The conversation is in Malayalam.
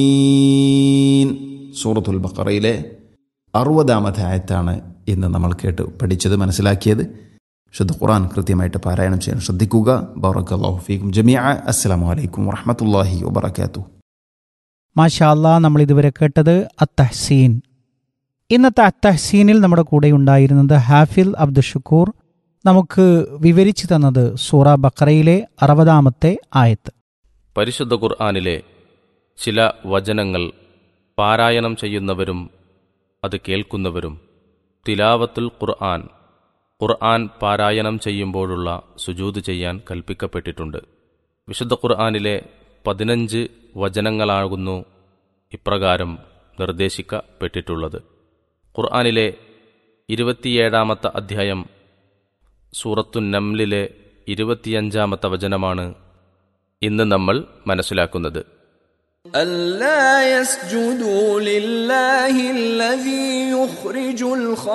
സൂറത്തുൽ ബക്കറയിലെ അറുപതാമത്തെ ആയത്താണ് ഇന്ന് നമ്മൾ കേട്ട് പഠിച്ചത് മനസ്സിലാക്കിയത് ശുദ്ധ ഖുറാൻ കൃത്യമായിട്ട് പാരായണം ചെയ്യാൻ ശ്രദ്ധിക്കുക ബറക്കല്ലാഹു ഫീക്കും ജമിയ അസ്സലാമു അലൈക്കും വറഹമത്തല്ലാഹി വബർക്കാത്തു മാഷാ അല്ലാ നമ്മൾ ഇതുവരെ കേട്ടത് അത്തഹ്സീൻ ഇന്നത്തെ അത്തഹ്സീനിൽ നമ്മുടെ കൂടെ ഉണ്ടായിരുന്നത് ഹാഫിൽ അബ്ദുഷക്കൂർ നമുക്ക് വിവരിച്ചു തന്നത് സൂറ ബക്കറയിലെ അറുപതാമത്തെ ആയത്ത് പരിശുദ്ധ ഖുർആാനിലെ ചില വചനങ്ങൾ പാരായണം ചെയ്യുന്നവരും അത് കേൾക്കുന്നവരും തിലാവത്തുൽ ഖുർആൻ ഖുർആൻ പാരായണം ചെയ്യുമ്പോഴുള്ള സുജൂത് ചെയ്യാൻ കൽപ്പിക്കപ്പെട്ടിട്ടുണ്ട് വിശുദ്ധ ഖുർആാനിലെ പതിനഞ്ച് വചനങ്ങളാകുന്നു ഇപ്രകാരം നിർദ്ദേശിക്കപ്പെട്ടിട്ടുള്ളത് ഖുർആാനിലെ ഇരുപത്തിയേഴാമത്തെ അധ്യായം സൂറത്തു നംലിലെ ഇരുപത്തിയഞ്ചാമത്തെ വചനമാണ് ഇന്ന് നമ്മൾ മനസ്സിലാക്കുന്നത് ألا يسجدوا لله الذي يخرج الخبر